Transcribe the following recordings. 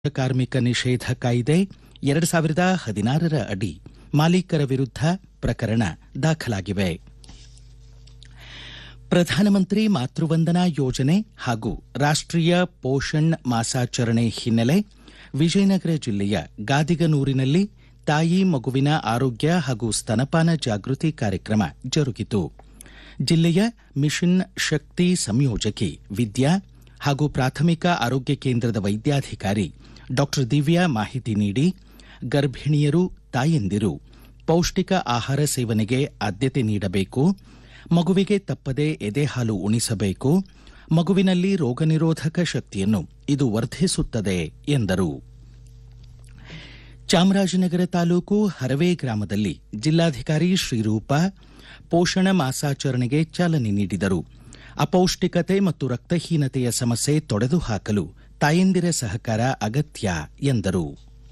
ಕಾರ್ಮಿಕ ನಿಷೇಧ ಕಾಯ್ದೆ ಎರಡು ಸಾವಿರದ ಹದಿನಾರರ ಅಡಿ ಮಾಲೀಕರ ವಿರುದ್ಧ ಪ್ರಕರಣ ದಾಖಲಾಗಿವೆ ಪ್ರಧಾನಮಂತ್ರಿ ಮಾತೃವಂದನಾ ಯೋಜನೆ ಹಾಗೂ ರಾಷ್ಟ್ರೀಯ ಪೋಷಣ್ ಮಾಸಾಚರಣೆ ಹಿನ್ನೆಲೆ ವಿಜಯನಗರ ಜಿಲ್ಲೆಯ ಗಾದಿಗನೂರಿನಲ್ಲಿ ತಾಯಿ ಮಗುವಿನ ಆರೋಗ್ಯ ಹಾಗೂ ಸ್ತನಪಾನ ಜಾಗೃತಿ ಕಾರ್ಯಕ್ರಮ ಜರುಗಿತು ಜಿಲ್ಲೆಯ ಮಿಷನ್ ಶಕ್ತಿ ಸಂಯೋಜಕಿ ವಿದ್ಯಾ ಹಾಗೂ ಪ್ರಾಥಮಿಕ ಆರೋಗ್ಯ ಕೇಂದ್ರದ ವೈದ್ಯಾಧಿಕಾರಿ ಡಾಕ್ಟರ್ ದಿವ್ಯಾ ಮಾಹಿತಿ ನೀಡಿ ಗರ್ಭಿಣಿಯರು ತಾಯಂದಿರು ಪೌಷ್ಟಿಕ ಆಹಾರ ಸೇವನೆಗೆ ಆದ್ಯತೆ ನೀಡಬೇಕು ಮಗುವಿಗೆ ತಪ್ಪದೆ ಎದೆಹಾಲು ಉಣಿಸಬೇಕು ಮಗುವಿನಲ್ಲಿ ರೋಗನಿರೋಧಕ ಶಕ್ತಿಯನ್ನು ಇದು ವರ್ಧಿಸುತ್ತದೆ ಎಂದರು ಚಾಮರಾಜನಗರ ತಾಲೂಕು ಹರವೆ ಗ್ರಾಮದಲ್ಲಿ ಜಿಲ್ಲಾಧಿಕಾರಿ ಶ್ರೀರೂಪ ಪೋಷಣ ಮಾಸಾಚರಣೆಗೆ ಚಾಲನೆ ನೀಡಿದರು ಅಪೌಷ್ಟಿಕತೆ ಮತ್ತು ರಕ್ತಹೀನತೆಯ ಸಮಸ್ಯೆ ತೊಡೆದು ಹಾಕಲು ತಾಯಂದಿರ ಸಹಕಾರ ಅಗತ್ಯ ಎಂದರು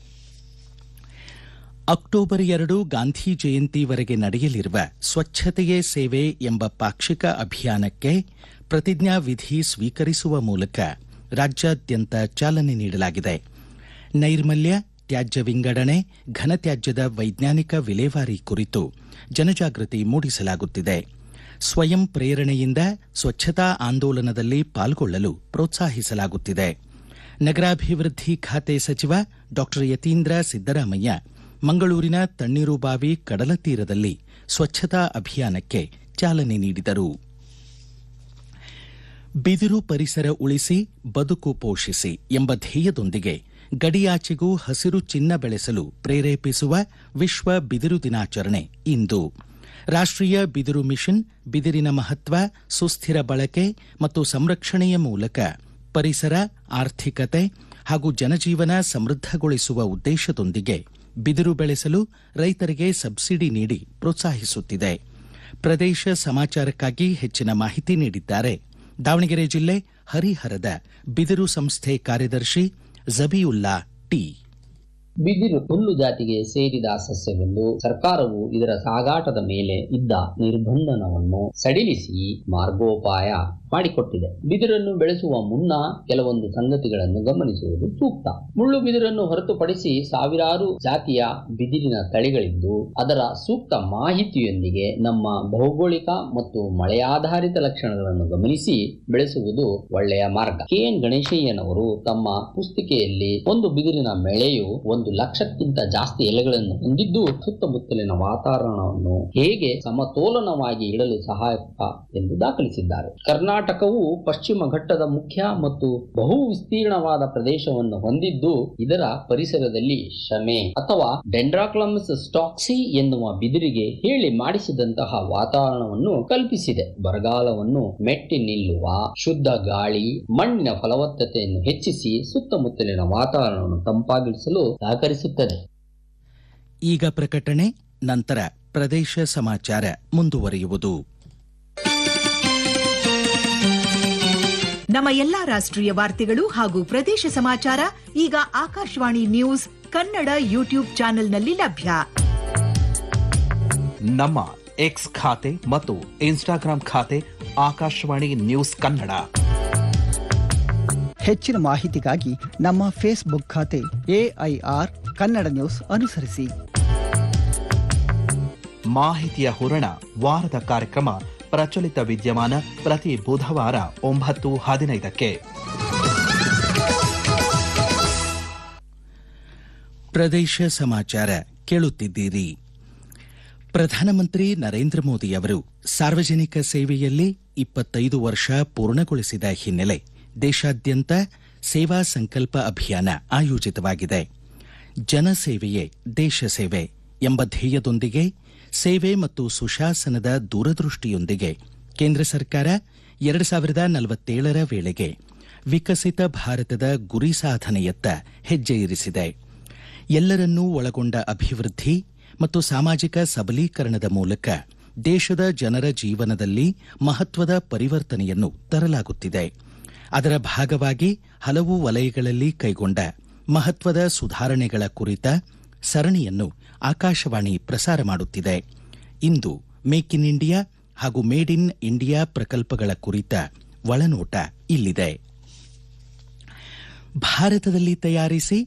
ಅಕ್ಟೋಬರ್ ಎರಡು ಗಾಂಧಿ ಜಯಂತಿವರೆಗೆ ನಡೆಯಲಿರುವ ಸ್ವಚ್ಛತೆಯೇ ಸೇವೆ ಎಂಬ ಪಾಕ್ಷಿಕ ಅಭಿಯಾನಕ್ಕೆ ಪ್ರತಿಜ್ಞಾ ವಿಧಿ ಸ್ವೀಕರಿಸುವ ಮೂಲಕ ರಾಜ್ಯಾದ್ಯಂತ ಚಾಲನೆ ನೀಡಲಾಗಿದೆ ನೈರ್ಮಲ್ಯ ತ್ಯಾಜ್ಯ ವಿಂಗಡಣೆ ಘನತ್ಯಾಜ್ಯದ ವೈಜ್ಞಾನಿಕ ವಿಲೇವಾರಿ ಕುರಿತು ಜನಜಾಗೃತಿ ಮೂಡಿಸಲಾಗುತ್ತಿದೆ ಸ್ವಯಂ ಪ್ರೇರಣೆಯಿಂದ ಸ್ವಚ್ಛತಾ ಆಂದೋಲನದಲ್ಲಿ ಪಾಲ್ಗೊಳ್ಳಲು ಪ್ರೋತ್ಸಾಹಿಸಲಾಗುತ್ತಿದೆ ನಗರಾಭಿವೃದ್ಧಿ ಖಾತೆ ಸಚಿವ ಡಾಕ್ಟರ್ ಯತೀಂದ್ರ ಸಿದ್ದರಾಮಯ್ಯ ಮಂಗಳೂರಿನ ತಣ್ಣೀರುಬಾವಿ ಕಡಲ ತೀರದಲ್ಲಿ ಸ್ವಚ್ಛತಾ ಅಭಿಯಾನಕ್ಕೆ ಚಾಲನೆ ನೀಡಿದರು ಬಿದಿರು ಪರಿಸರ ಉಳಿಸಿ ಬದುಕು ಪೋಷಿಸಿ ಎಂಬ ಧ್ಯೇಯದೊಂದಿಗೆ ಗಡಿಯಾಚೆಗೂ ಹಸಿರು ಚಿನ್ನ ಬೆಳೆಸಲು ಪ್ರೇರೇಪಿಸುವ ವಿಶ್ವ ಬಿದಿರು ದಿನಾಚರಣೆ ಇಂದು ರಾಷ್ಟ್ರೀಯ ಬಿದಿರು ಮಿಷನ್ ಬಿದಿರಿನ ಮಹತ್ವ ಸುಸ್ಥಿರ ಬಳಕೆ ಮತ್ತು ಸಂರಕ್ಷಣೆಯ ಮೂಲಕ ಪರಿಸರ ಆರ್ಥಿಕತೆ ಹಾಗೂ ಜನಜೀವನ ಸಮೃದ್ಧಗೊಳಿಸುವ ಉದ್ದೇಶದೊಂದಿಗೆ ಬಿದಿರು ಬೆಳೆಸಲು ರೈತರಿಗೆ ಸಬ್ಸಿಡಿ ನೀಡಿ ಪ್ರೋತ್ಸಾಹಿಸುತ್ತಿದೆ ಪ್ರದೇಶ ಸಮಾಚಾರಕ್ಕಾಗಿ ಹೆಚ್ಚಿನ ಮಾಹಿತಿ ನೀಡಿದ್ದಾರೆ ದಾವಣಗೆರೆ ಜಿಲ್ಲೆ ಹರಿಹರದ ಬಿದಿರು ಸಂಸ್ಥೆ ಕಾರ್ಯದರ್ಶಿ ಜಬಿಯುಲ್ಲಾ ಟಿ ಬಿದಿರು ಹುಲ್ಲು ಜಾತಿಗೆ ಸೇರಿದ ಸಸ್ಯವೆಂದು ಸರ್ಕಾರವು ಇದರ ಸಾಗಾಟದ ಮೇಲೆ ಇದ್ದ ನಿರ್ಬಂಧನವನ್ನು ಸಡಿಲಿಸಿ ಮಾರ್ಗೋಪಾಯ ಮಾಡಿಕೊಟ್ಟಿದೆ ಬಿದಿರನ್ನು ಬೆಳೆಸುವ ಮುನ್ನ ಕೆಲವೊಂದು ಸಂಗತಿಗಳನ್ನು ಗಮನಿಸುವುದು ಸೂಕ್ತ ಮುಳ್ಳು ಬಿದಿರನ್ನು ಹೊರತುಪಡಿಸಿ ಸಾವಿರಾರು ಜಾತಿಯ ಬಿದಿರಿನ ತಳಿಗಳಿದ್ದು ಅದರ ಸೂಕ್ತ ಮಾಹಿತಿಯೊಂದಿಗೆ ನಮ್ಮ ಭೌಗೋಳಿಕ ಮತ್ತು ಮಳೆಯಾಧಾರಿತ ಲಕ್ಷಣಗಳನ್ನು ಗಮನಿಸಿ ಬೆಳೆಸುವುದು ಒಳ್ಳೆಯ ಮಾರ್ಗ ಕೆ ಎನ್ ಗಣೇಶಯ್ಯನವರು ತಮ್ಮ ಪುಸ್ತಿಕೆಯಲ್ಲಿ ಒಂದು ಬಿದಿರಿನ ಬೆಳೆಯು ಒಂದು ಲಕ್ಷಕ್ಕಿಂತ ಜಾಸ್ತಿ ಎಲೆಗಳನ್ನು ಹೊಂದಿದ್ದು ಸುತ್ತಮುತ್ತಲಿನ ವಾತಾವರಣವನ್ನು ಹೇಗೆ ಸಮತೋಲನವಾಗಿ ಇಡಲು ಸಹಾಯಕ ಎಂದು ದಾಖಲಿಸಿದ್ದಾರೆ ಕರ್ನಾಟಕವು ಪಶ್ಚಿಮ ಘಟ್ಟದ ಮುಖ್ಯ ಮತ್ತು ಬಹು ವಿಸ್ತೀರ್ಣವಾದ ಪ್ರದೇಶವನ್ನು ಹೊಂದಿದ್ದು ಇದರ ಪರಿಸರದಲ್ಲಿ ಶಮೆ ಅಥವಾ ಡೆಂಡ್ರಾಕ್ಲಮ್ಸ್ ಸ್ಟಾಕ್ಸಿ ಎನ್ನುವ ಬಿದಿರಿಗೆ ಹೇಳಿ ಮಾಡಿಸಿದಂತಹ ವಾತಾವರಣವನ್ನು ಕಲ್ಪಿಸಿದೆ ಬರಗಾಲವನ್ನು ಮೆಟ್ಟಿ ನಿಲ್ಲುವ ಶುದ್ಧ ಗಾಳಿ ಮಣ್ಣಿನ ಫಲವತ್ತತೆಯನ್ನು ಹೆಚ್ಚಿಸಿ ಸುತ್ತಮುತ್ತಲಿನ ವಾತಾವರಣವನ್ನು ತಂಪಾಗಿಸಲು ಸಹಕರಿಸುತ್ತದೆ ಈಗ ಪ್ರಕಟಣೆ ನಂತರ ಪ್ರದೇಶ ಸಮಾಚಾರ ಮುಂದುವರಿಯುವುದು ನಮ್ಮ ಎಲ್ಲಾ ರಾಷ್ಟ್ರೀಯ ವಾರ್ತೆಗಳು ಹಾಗೂ ಪ್ರದೇಶ ಸಮಾಚಾರ ಈಗ ಆಕಾಶವಾಣಿ ನ್ಯೂಸ್ ಕನ್ನಡ ಯೂಟ್ಯೂಬ್ ಚಾನೆಲ್ನಲ್ಲಿ ಲಭ್ಯ ನಮ್ಮ ಎಕ್ಸ್ ಖಾತೆ ಮತ್ತು ಇನ್ಸ್ಟಾಗ್ರಾಂ ಖಾತೆ ಆಕಾಶವಾಣಿ ನ್ಯೂಸ್ ಕನ್ನಡ ಹೆಚ್ಚಿನ ಮಾಹಿತಿಗಾಗಿ ನಮ್ಮ ಫೇಸ್ಬುಕ್ ಖಾತೆ ಎಐಆರ್ ಕನ್ನಡ ನ್ಯೂಸ್ ಅನುಸರಿಸಿ ಮಾಹಿತಿಯ ಹೂರಣ ವಾರದ ಕಾರ್ಯಕ್ರಮ ಪ್ರಚಲಿತ ವಿದ್ಯಮಾನ ಪ್ರತಿ ಬುಧವಾರ ಒಂಬತ್ತು ಹದಿನೈದಕ್ಕೆ ಪ್ರದೇಶ ಸಮಾಚಾರ ಕೇಳುತ್ತಿದ್ದೀರಿ ಪ್ರಧಾನಮಂತ್ರಿ ನರೇಂದ್ರ ಮೋದಿ ಅವರು ಸಾರ್ವಜನಿಕ ಸೇವೆಯಲ್ಲಿ ಇಪ್ಪತ್ತೈದು ವರ್ಷ ಪೂರ್ಣಗೊಳಿಸಿದ ಹಿನ್ನೆಲೆ ದೇಶಾದ್ಯಂತ ಸೇವಾ ಸಂಕಲ್ಪ ಅಭಿಯಾನ ಆಯೋಜಿತವಾಗಿದೆ ಜನಸೇವೆಯೇ ದೇಶ ಸೇವೆ ಎಂಬ ಧ್ಯೇಯದೊಂದಿಗೆ ಸೇವೆ ಮತ್ತು ಸುಶಾಸನದ ದೂರದೃಷ್ಟಿಯೊಂದಿಗೆ ಕೇಂದ್ರ ಸರ್ಕಾರ ಎರಡು ಸಾವಿರದ ನಲವತ್ತೇಳರ ವೇಳೆಗೆ ವಿಕಸಿತ ಭಾರತದ ಗುರಿ ಸಾಧನೆಯತ್ತ ಹೆಜ್ಜೆ ಇರಿಸಿದೆ ಎಲ್ಲರನ್ನೂ ಒಳಗೊಂಡ ಅಭಿವೃದ್ಧಿ ಮತ್ತು ಸಾಮಾಜಿಕ ಸಬಲೀಕರಣದ ಮೂಲಕ ದೇಶದ ಜನರ ಜೀವನದಲ್ಲಿ ಮಹತ್ವದ ಪರಿವರ್ತನೆಯನ್ನು ತರಲಾಗುತ್ತಿದೆ ಅದರ ಭಾಗವಾಗಿ ಹಲವು ವಲಯಗಳಲ್ಲಿ ಕೈಗೊಂಡ ಮಹತ್ವದ ಸುಧಾರಣೆಗಳ ಕುರಿತ ಸರಣಿಯನ್ನು ಆಕಾಶವಾಣಿ ಪ್ರಸಾರ ಮಾಡುತ್ತಿದೆ ಇಂದು ಮೇಕ್ ಇನ್ ಇಂಡಿಯಾ ಹಾಗೂ ಮೇಡ್ ಇನ್ ಇಂಡಿಯಾ ಪ್ರಕಲ್ಪಗಳ ಕುರಿತ ಒಳನೋಟ ಇಲ್ಲಿದೆ ಭಾರತದಲ್ಲಿ ತಯಾರಿಸಿ